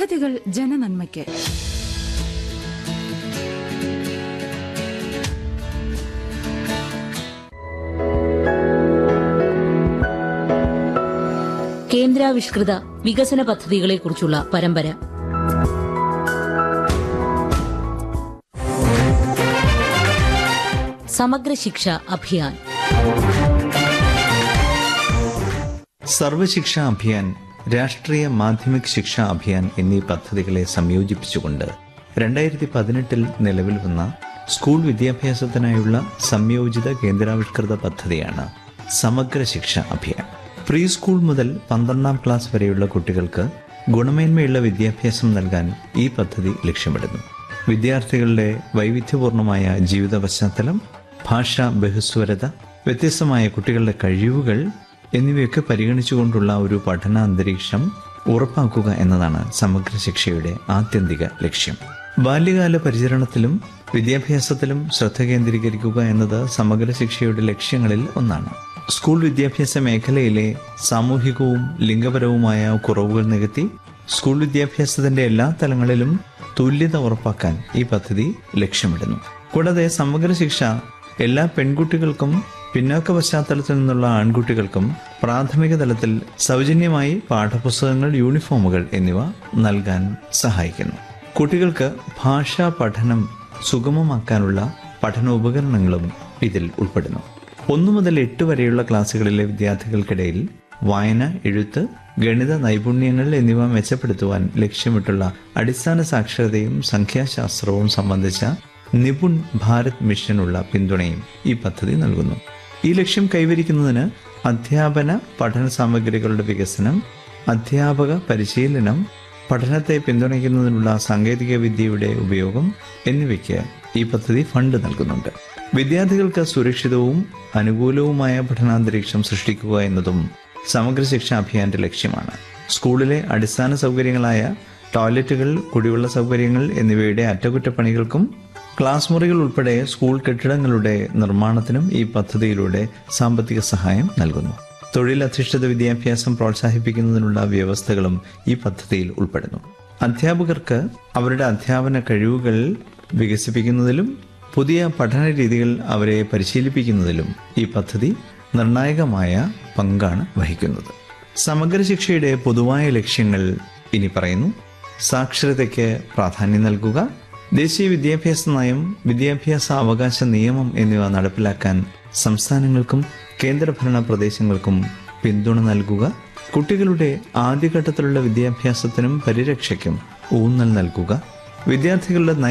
പദ്ധതികൾ ജനനന്മയ്ക്ക് കേന്ദ്രാവിഷ്കൃത വികസന പദ്ധതികളെക്കുറിച്ചുള്ള പരമ്പര സമഗ്ര ശിക്ഷ അഭിയാൻ സർവശിക്ഷ അഭിയാൻ രാഷ്ട്രീയ മാധ്യമിക് ശിക്ഷാ അഭിയാൻ എന്നീ പദ്ധതികളെ സംയോജിപ്പിച്ചുകൊണ്ട് രണ്ടായിരത്തി പതിനെട്ടിൽ നിലവിൽ വന്ന സ്കൂൾ വിദ്യാഭ്യാസത്തിനായുള്ള സംയോജിത കേന്ദ്രാവിഷ്കൃത പദ്ധതിയാണ് സമഗ്ര ശിക്ഷ അഭിയാൻ പ്രീ സ്കൂൾ മുതൽ പന്ത്രണ്ടാം ക്ലാസ് വരെയുള്ള കുട്ടികൾക്ക് ഗുണമേന്മയുള്ള വിദ്യാഭ്യാസം നൽകാൻ ഈ പദ്ധതി ലക്ഷ്യമിടുന്നു വിദ്യാർത്ഥികളുടെ വൈവിധ്യപൂർണമായ ജീവിത പശ്ചാത്തലം ഭാഷാ ബഹുസ്വരത വ്യത്യസ്തമായ കുട്ടികളുടെ കഴിവുകൾ എന്നിവയൊക്കെ പരിഗണിച്ചുകൊണ്ടുള്ള ഒരു പഠന അന്തരീക്ഷം ഉറപ്പാക്കുക എന്നതാണ് സമഗ്ര ശിക്ഷയുടെ ആത്യന്തിക ലക്ഷ്യം ബാല്യകാല പരിചരണത്തിലും വിദ്യാഭ്യാസത്തിലും ശ്രദ്ധ കേന്ദ്രീകരിക്കുക എന്നത് സമഗ്ര ശിക്ഷയുടെ ലക്ഷ്യങ്ങളിൽ ഒന്നാണ് സ്കൂൾ വിദ്യാഭ്യാസ മേഖലയിലെ സാമൂഹികവും ലിംഗപരവുമായ കുറവുകൾ നികത്തി സ്കൂൾ വിദ്യാഭ്യാസത്തിന്റെ എല്ലാ തലങ്ങളിലും തുല്യത ഉറപ്പാക്കാൻ ഈ പദ്ധതി ലക്ഷ്യമിടുന്നു കൂടാതെ സമഗ്ര ശിക്ഷ എല്ലാ പെൺകുട്ടികൾക്കും പിന്നോക്ക പശ്ചാത്തലത്തിൽ നിന്നുള്ള ആൺകുട്ടികൾക്കും പ്രാഥമിക തലത്തിൽ സൗജന്യമായി പാഠപുസ്തകങ്ങൾ യൂണിഫോമുകൾ എന്നിവ നൽകാൻ സഹായിക്കുന്നു കുട്ടികൾക്ക് ഭാഷാ പഠനം സുഗമമാക്കാനുള്ള പഠനോപകരണങ്ങളും ഇതിൽ ഉൾപ്പെടുന്നു ഒന്നു മുതൽ എട്ട് വരെയുള്ള ക്ലാസ്സുകളിലെ വിദ്യാർത്ഥികൾക്കിടയിൽ വായന എഴുത്ത് ഗണിത നൈപുണ്യങ്ങൾ എന്നിവ മെച്ചപ്പെടുത്തുവാൻ ലക്ഷ്യമിട്ടുള്ള അടിസ്ഥാന സാക്ഷരതയും സംഖ്യാശാസ്ത്രവും സംബന്ധിച്ച നിപുൺ ഭാരത് മിഷനുള്ള പിന്തുണയും ഈ പദ്ധതി നൽകുന്നു ഈ ലക്ഷ്യം കൈവരിക്കുന്നതിന് അധ്യാപന പഠന സാമഗ്രികളുടെ വികസനം അധ്യാപക പരിശീലനം പഠനത്തെ പിന്തുണയ്ക്കുന്നതിനുള്ള സാങ്കേതിക വിദ്യയുടെ ഉപയോഗം എന്നിവയ്ക്ക് ഈ പദ്ധതി ഫണ്ട് നൽകുന്നുണ്ട് വിദ്യാർത്ഥികൾക്ക് സുരക്ഷിതവും അനുകൂലവുമായ പഠനാന്തരീക്ഷം സൃഷ്ടിക്കുക എന്നതും സമഗ്ര ശിക്ഷാ അഭിയാന്റെ ലക്ഷ്യമാണ് സ്കൂളിലെ അടിസ്ഥാന സൗകര്യങ്ങളായ ടോയ്ലറ്റുകൾ കുടിവെള്ള സൗകര്യങ്ങൾ എന്നിവയുടെ അറ്റകുറ്റപ്പണികൾക്കും ക്ലാസ് മുറികൾ ഉൾപ്പെടെ സ്കൂൾ കെട്ടിടങ്ങളുടെ നിർമ്മാണത്തിനും ഈ പദ്ധതിയിലൂടെ സാമ്പത്തിക സഹായം നൽകുന്നു തൊഴിലധിഷ്ഠിത വിദ്യാഭ്യാസം പ്രോത്സാഹിപ്പിക്കുന്നതിനുള്ള വ്യവസ്ഥകളും ഈ പദ്ധതിയിൽ ഉൾപ്പെടുന്നു അധ്യാപകർക്ക് അവരുടെ അധ്യാപന കഴിവുകൾ വികസിപ്പിക്കുന്നതിലും പുതിയ പഠന രീതികൾ അവരെ പരിശീലിപ്പിക്കുന്നതിലും ഈ പദ്ധതി നിർണായകമായ പങ്കാണ് വഹിക്കുന്നത് സമഗ്ര ശിക്ഷയുടെ പൊതുവായ ലക്ഷ്യങ്ങൾ ഇനി പറയുന്നു സാക്ഷരതയ്ക്ക് പ്രാധാന്യം നൽകുക ദേശീയ വിദ്യാഭ്യാസ നയം വിദ്യാഭ്യാസ അവകാശ നിയമം എന്നിവ നടപ്പിലാക്കാൻ സംസ്ഥാനങ്ങൾക്കും കേന്ദ്രഭരണ പ്രദേശങ്ങൾക്കും പിന്തുണ നൽകുക കുട്ടികളുടെ ആദ്യഘട്ടത്തിലുള്ള വിദ്യാഭ്യാസത്തിനും പരിരക്ഷയ്ക്കും ഊന്നൽ നൽകുക വിദ്യാർത്ഥികളുടെ